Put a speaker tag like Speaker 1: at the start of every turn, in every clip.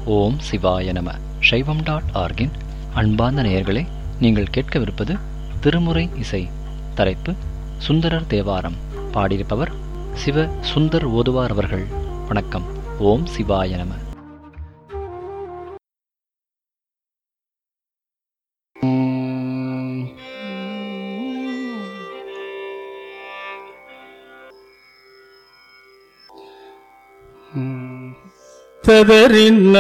Speaker 1: ஓம் சிவாய நம சைவம் டாட் ஆர்கின் அன்பார்ந்த நேயர்களே நீங்கள் கேட்கவிருப்பது திருமுறை இசை தலைப்பு சுந்தரர் தேவாரம் பாடியிருப்பவர் சிவ சுந்தர் ஓதுவார் அவர்கள் வணக்கம் ஓம் சிவாய நம
Speaker 2: ததறின்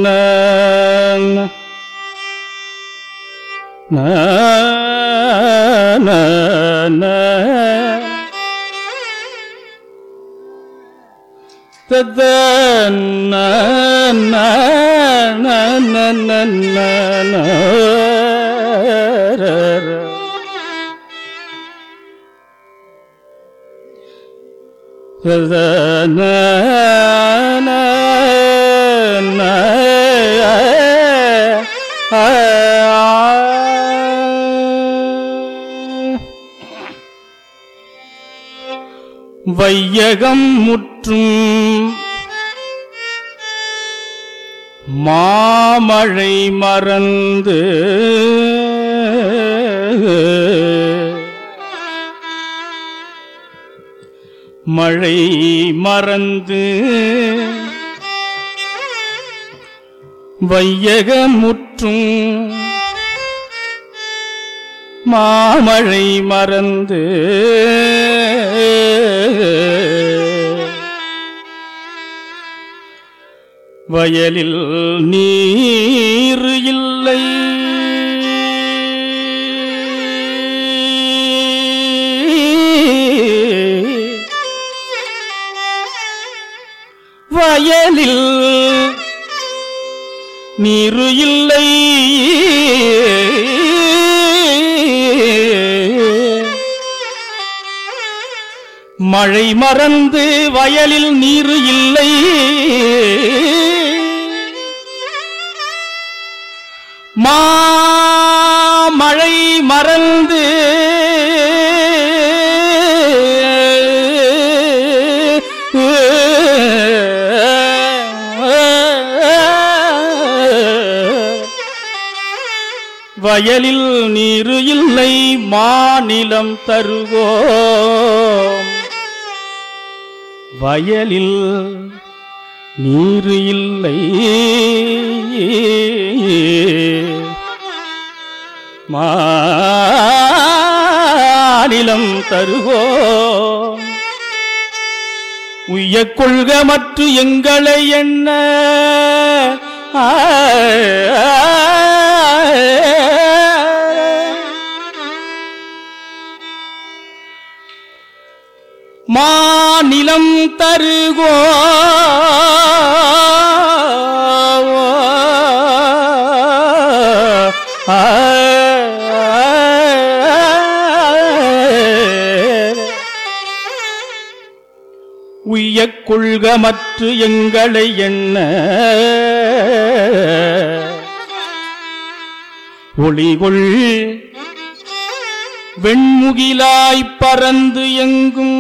Speaker 2: வையகம் முற்றும் மாமழை மறந்து மழை மறந்து வையகமுற்றும் மாமழை மறந்து வயலில் நீர் இல்லை வயலில் நீரு இல்லை மழை மறந்து வயலில் நீரு இல்லை மாமழை மறந்து வயலில் நீரு இல்லை மாநிலம் தருவோம் வயலில் நீரு இல்லை மாநிலம் தருவோம் உய்ய கொள்க மற்ற எங்களை என்ன மாநிலம் தருகோ உய்ய கொள்க மற்ற எங்களை என்ன ஒளிகொள் வெண்முகிலாய் பறந்து எங்கும்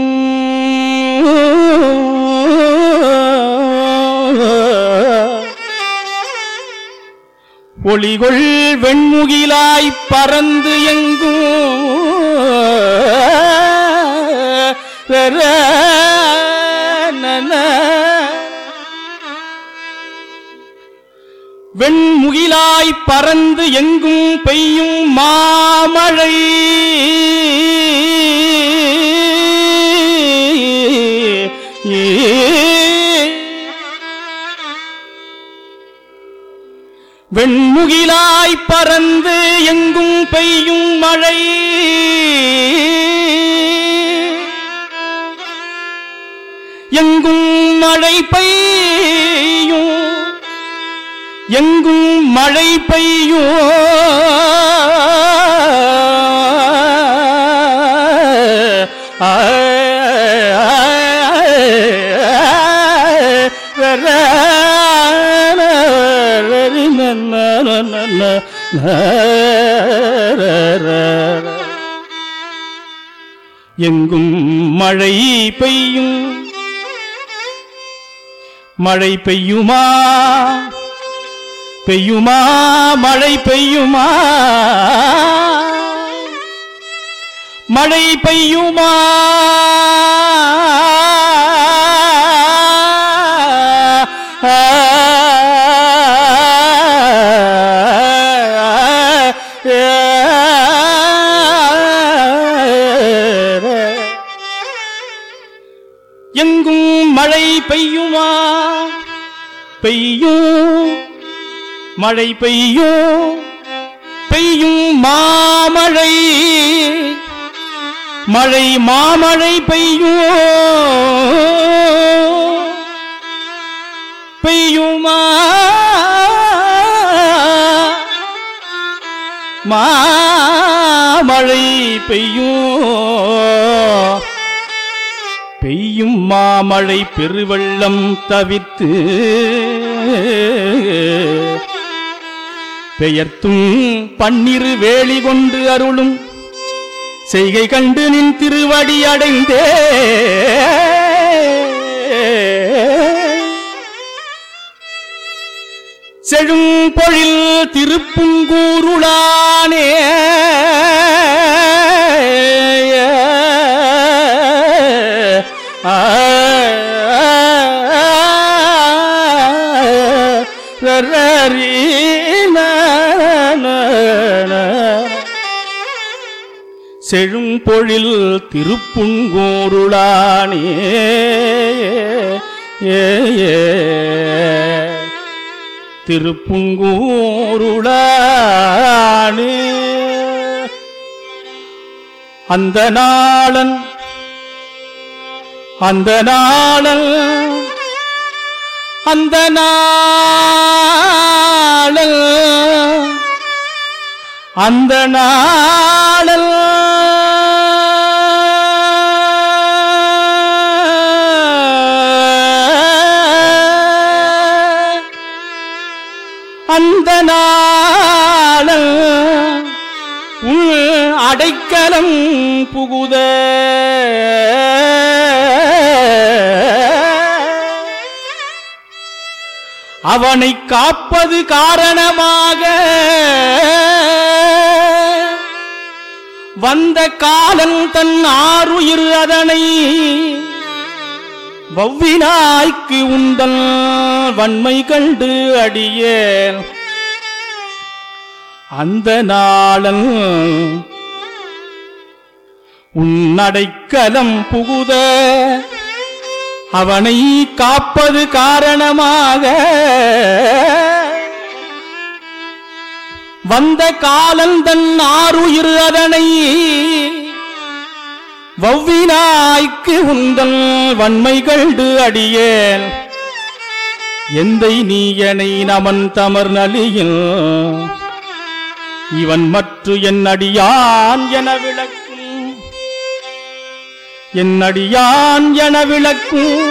Speaker 2: ஒளிகொள் வெண்முகிலாய் பறந்து எங்கும் வெண்முகிலாய் பறந்து எங்கும் பெய்யும் மாமழை வெண்முகிலாய் பறந்து எங்கும் பெய்யும் மழை எங்கும் மழை பெய்யும் எங்கும் மழை பெய்யும் எங்கும் மழை பெய்யும் மழை பெய்யுமா பெய்யுமா மழை பெய்யுமா மழை பெய்யுமா எங்கும் மழை பெய்யுமா பெய்யும் மழை பெய்யும் பெய்யும் மாமழை மழை மாமழை பெய்யும் பெய்யுமா மாமழை பெய்யும் பெய்யும் மாமழை பெருவெள்ளம் தவிர்த்து பெயர்த்தும் பன்னிரு வேலி கொண்டு அருளும் செய்கை கண்டு நின் திருவடி அடைந்தே செழும் பொழில் திருப்புங்கூருளானே ஆ, ரரரி, ந, ந, ந. செழும் பொழில் திருப்புங்கூருளானே ஏ ஏ திருப்புங்கூருளானே அந்த நாளன் அந்த நாளன் அந்த நாளல் அந்த நாளல் அந்த நாளல் உள் அடைக்கலம் புகுத அவனை காப்பது காரணமாக வந்த காலன் தன் ஆறுயிர் அதனை வவ்வினாய்க்கு உந்தல் வன்மை கண்டு அடியேன் அந்த நாளன் உன்னடைக்கலம் புகுத அவனை காப்பது காரணமாக வந்த காலன் தன் ஆறுயிர் அதனை வவ்வினாய்க்கு உந்தல் வன்மை கண்டு அடியேன் எந்தை நீயனை நமன் தமர் நலியில் இவன் மற்று என் அடியான் என விளக்கும் என் அடியான் என விளக்கும்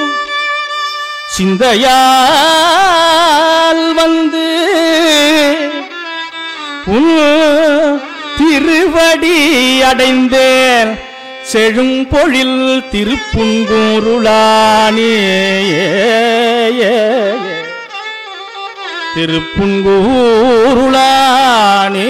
Speaker 2: சிந்தையால் வந்து உன் திருவடி அடைந்தேன் செழும் பொழில் திருப்புங்கூருளானே திருப்புங்கூருளானே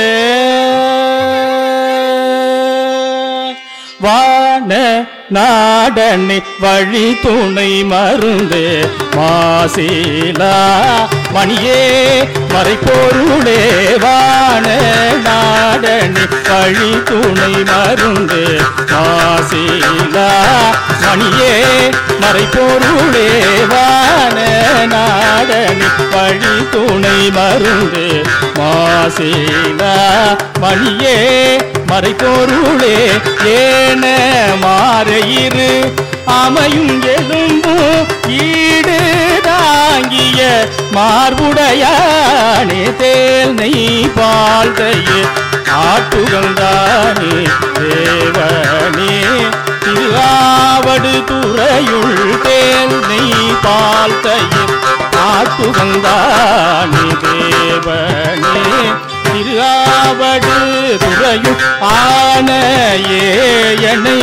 Speaker 2: வான நாடனை வழி துணை மருந்தே மாசீலா மணியே மறைப்பொருளே வான நாடனை வழி துணை மருந்தே மாசீலா மணியே மறைப்பொருளே வான நாடனை வழி துணை மருந்தே மாசீலா மணியே மறைப்பொருளே ஏன மாறையிரு அமையும் எலும்பும் ஈடு தாங்கிய மார்புடையானே தேல் நெய் பால் தயிர் ஆட்டுகந்தானே தேவனே திருவாவடு துறையுள் தேல் நெய் பால் தயிர் ஆட்டுகந்தானே தேவனே திருவாவடு துறையுள் ஆன ஏயனை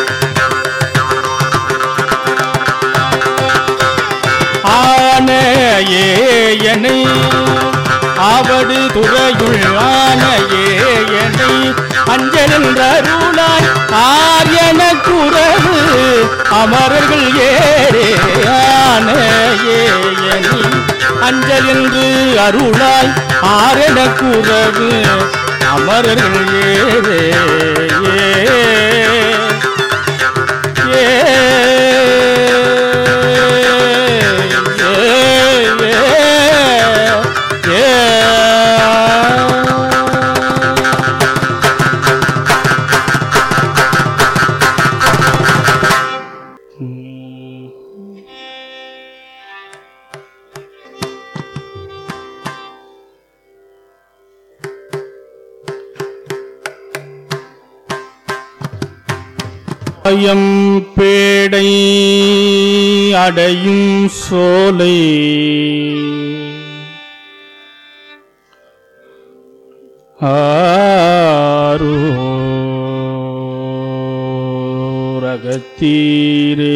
Speaker 2: ஆன ஏனை ஆவடு துறையுள் ஆனையே என்னை அஞ்சலென்றருளாய் ஆரியன குறவு அமரர்கள் ஏரே ஆனையே என்னை அஞ்சல் என்று அருளாய் ஆரண குறவு அமரர்கள் ஏரே ஏ அயம் பேடை அடையும் சோலை ஆரூரகத்தீரே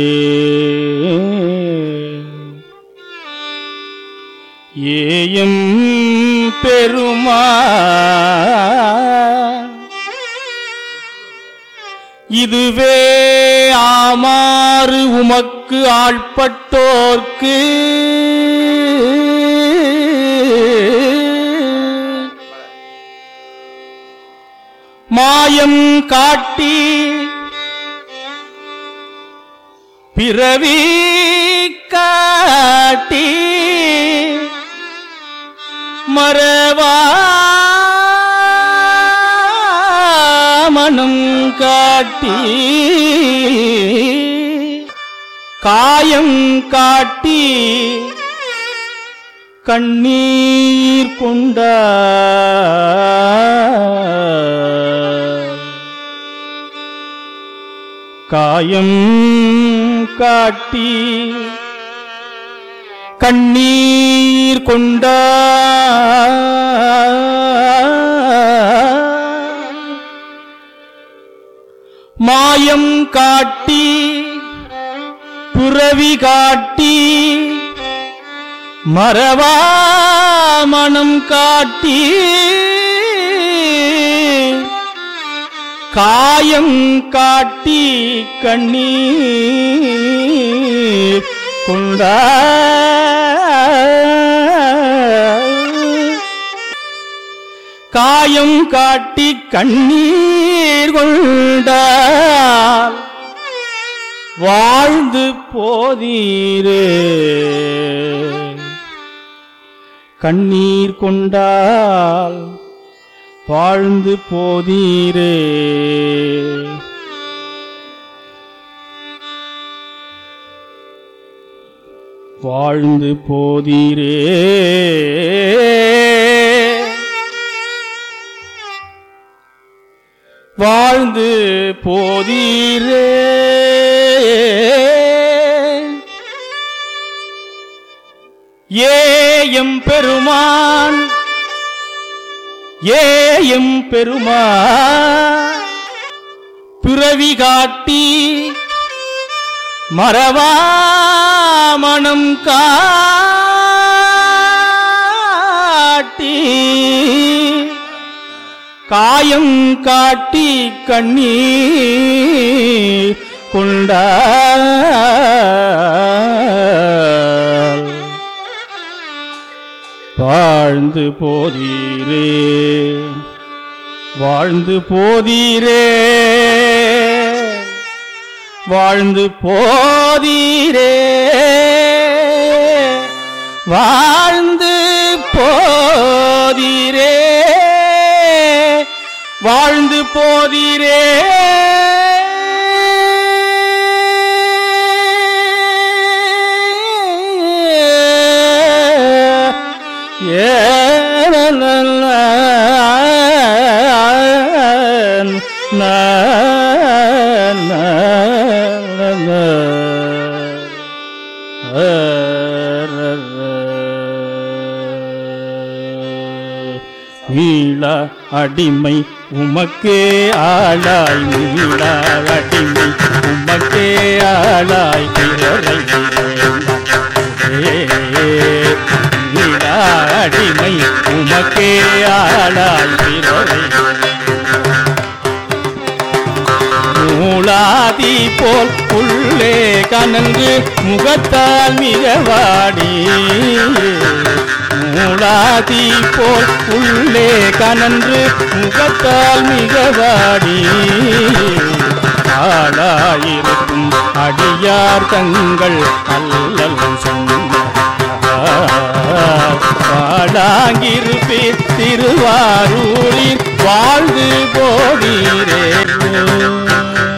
Speaker 2: ஏயம் பெருமா இதுவே ஆமாறு உமக்கு ஆட்பட்டோர்க்கு மாயம் காட்டி பிறவி காட்டி மறவா மனம் காட்டி காயம் காட்டி கண்ணீர் கொண்ட காயம் காட்டி கண்ணீர் கொண்ட மாயம் காட்டி புறவி காட்டி மறவா மனம் காட்டி காயம் காட்டி கண்ணீர் கொண்டா காயம் காட்டி கண்ணீர் கொண்டால் வாழ்ந்து போதீரே கண்ணீர் கொண்டால் வாழ்ந்து போதீரே வாழ்ந்து போதீரே வாழ்ந்து போதீரே ஏயம் பெருமான் ஏயம் பெருமான் பிறவி காட்டி மறவா மனம் காட்டி காயம் காட்டி கண்ணீர் கொண்டார் வாழ்ந்து போதீரே வாழ்ந்து போதீரே வாழ்ந்து போதீரே வாழ்ந்து போதீரே வாழ்ந்து போதீரே மீள அடிமை உமக்கே ஆளாய் மீள அடிமை உமக்கே ஆளாய் பிறரை வேண்டாம். ஏ உமக்கே ஆளாய் பிறரை மூளாதி போல் உள்ளே கனன்று முகத்தால் மிக வாடி மூளாதி போல் உள்ளே கனன்று முகத்தால் மிக வாடி ஆளாயிருக்கும் அடியார் தங்கள் அல்லல் பாடாங்கிருப்பீர் திருவாரூரில் வாழ்ந்து போகிறே